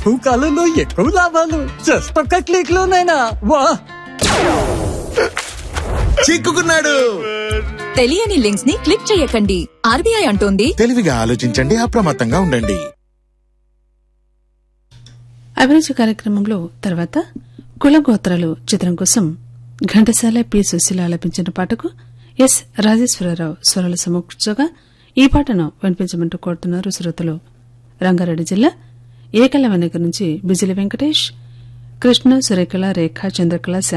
తక్కువ కాలంలో ఎక్కువ లాభాలు జస్ట్ ఒక్క క్లిక్ లోనైనా వా చిక్కుకున్నాడు తెలియని లింక్స్ ని క్లిక్ చేయకండి ఆర్బీఐ అంటోంది తెలివిగా ఆలోచించండి అప్రమత్తంగా ఉండండి అభిరుచి కార్యక్రమంలో తర్వాత కులగోత్రాలు చిత్రం కోసం ఘంటసాల పి సుశీల ఆలపించిన పాటకు ఎస్ రాజేశ్వరరావు స్వరాలు సమకూర్చగా ఈ పాటను వినిపించమంటూ కోరుతున్నారు శ్రోతలు రంగారెడ్డి జిల్లా ఏకల వెనక నుంచి బిజిలి వెంకటేష్ కృష్ణ సురేఖల రేఖ చంద్రకళ